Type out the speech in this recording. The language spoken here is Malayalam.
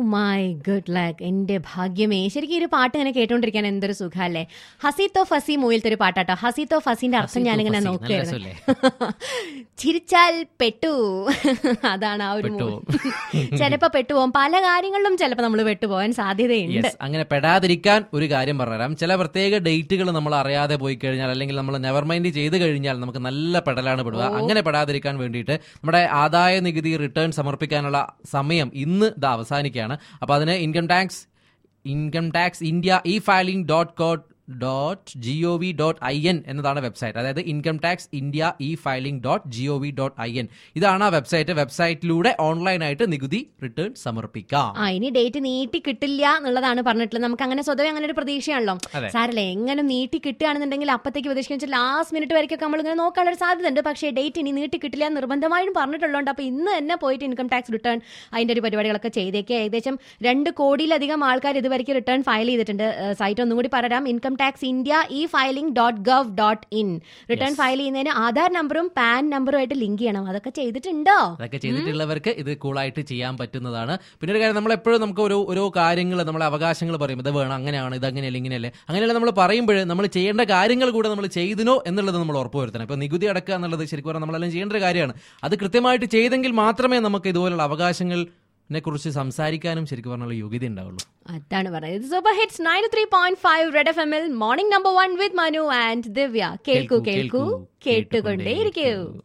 മൈ ഗുഡ് ലക്ക് എന്റെ ഭാഗ്യമേ ശരിക്കും ഈ ഒരു പാട്ട് ഇങ്ങനെ കേട്ടോണ്ടിരിക്കാൻ എന്തൊരു സുഖല്ലേ ഹസീത്തോ ഫസി മൂവിലത്തെ ഒരു പാട്ടാട്ടോ ഹസീത്തോ ഫസിന്റെ അർത്ഥം ഹസീത്തോ ഞാനിങ്ങനെ ഫസി, നല്ല നോക്കുകയായിരുന്നു രസമല്ലേ? ചിരിച്ചാൽ പെട്ടു അതാണ് ആ ഒരു പെട്ടുപോകും. ചിലപ്പോ പെട്ടുപോകും പല കാര്യങ്ങളിലും ചിലപ്പോ നമ്മൾ പെട്ടുപോകാൻ സാധ്യതയുണ്ട് യെസ് അങ്ങനെ പെടാതിരിക്കാൻ ഒരു കാര്യം പറഞ്ഞുതരാം ചില പ്രത്യേക ഡേറ്റുകൾ നമ്മൾ അറിയാതെ പോയി കഴിഞ്ഞാൽ അല്ലെങ്കിൽ നമ്മൾ നെവർ മൈൻഡ് ചെയ്ത് കഴിഞ്ഞാൽ നമുക്ക് നല്ല പെടലാണ് പെടുക അങ്ങനെ പെടാതിരിക്കാൻ വേണ്ടിയിട്ട് നമ്മുടെ ആദായ നികുതി റിട്ടേൺ സമർപ്പിക്കാനുള്ള സമയം ഇന്ന് ഇത് അവസാനിക്കുകയാണ് അപ്പൊ അതിന് income tax income tax India e filing dot code dot G O V dot I N എന്നതാണ് വെബ്സൈറ്റ് അതായത് income tax India e filing dot G O V dot I N ഇതാണ് ആ വെബ്സൈറ്റ് വെബ്സൈറ്റിലൂടെ ഓൺലൈനായിട്ട് നികുതി റിട്ടേൺ സമർപ്പിക്കാം ആ ഇനി ഡേറ്റ് നീട്ടി കിട്ടില്ല എന്നുള്ളതാണ് പറഞ്ഞിട്ടുള്ളത് നമുക്ക് അങ്ങനെ സ്വതവേ അങ്ങനെ ഒരു പ്രതീക്ഷയാണല്ലോ അതെ. സാരല്ലേ എങ്ങനെ നീട്ടി കിട്ടുകയാണെന്നുണ്ടെങ്കിൽ അപ്പത്തേക്ക് പ്രതീക്ഷിക്കുന്ന ലാസ്റ്റ് മിനിറ്റ് വരെയൊക്കെ നമ്മൾ ഇങ്ങനെ നോക്കാനുള്ള ഒരു സാധ്യത ഉണ്ട് പക്ഷേ ഡേറ്റ് ഇനി നീട്ടി കിട്ടില്ല എന്ന് നിർബന്ധമായും പറഞ്ഞിട്ടുള്ളതുകൊണ്ട് അപ്പൊ ഇന്ന് തന്നെ പോയിട്ട് ഇൻകം ടാക്സ് റിട്ടേൺ അതിന്റെ ഒരു പരിപാടികളൊക്കെ ചെയ്തേക്ക് ഏകദേശം രണ്ട് കോടിയിലധികം ആൾക്കാർ ഇതുവരെയ്ക്ക് റിട്ടേൺ ഫയൽ ചെയ്തിട്ടുണ്ട് സൈറ്റ് ഒന്നും കൂടി പറയാം income tax India e filing dot gov dot in return file ചെയ്യുന്നതിന് ആധാർ നമ്പറും പാൻ നമ്പറും ആയിട്ട് ലിങ്ക് ചെയ്യണം അതൊക്കെ ചെയ്തിട്ടുണ്ടോ അതൊക്കെ ചെയ്തിട്ടുള്ളവർക്ക് ഇത് കൂളായിട്ട് ചെയ്യാൻ പറ്റുന്നതാണ് പിന്നെ ഒരു കാര്യം നമ്മൾ എപ്പോഴും നമുക്ക് ഓരോ ഓരോ കാര്യങ്ങൾ നമ്മളെ അവകാശങ്ങൾ പറയും ഇത് വേണം അങ്ങനെയാണ് ഇത് അങ്ങനെയല്ല ഇങ്ങനെയല്ലേ അങ്ങനെയല്ല നമ്മൾ പറയുമ്പോൾ നമ്മൾ ചെയ്യേണ്ട കാര്യങ്ങൾ കൂടെ നമ്മൾ ചെയ്തിനോ എന്നുള്ളത് നമ്മൾ ഉറപ്പുവരുത്തണം ഇപ്പൊ നികുതി അടക്കുക എന്നുള്ളത് ശരിക്കും പറഞ്ഞാൽ നമ്മളെല്ലാം ചെയ്യേണ്ട ഒരു കാര്യമാണ് അത് കൃത്യമായിട്ട് ചെയ്തെങ്കിൽ മാത്രമേ നമുക്ക് ഇതുപോലുള്ള അവകാശങ്ങളിനെ കുറിച്ച് സംസാരിക്കാനും ശരിക്കും പറഞ്ഞാൽ യോഗ്യത ഉണ്ടാവുള്ളൂ അതാണ് പറയുന്നത് super hits nine three point five red F എമ്മിൽ morning number one with Manu and Divya കേൾക്കൂ കേൾക്കൂ കേട്ടുകൊണ്ടേയിരിക്കൂ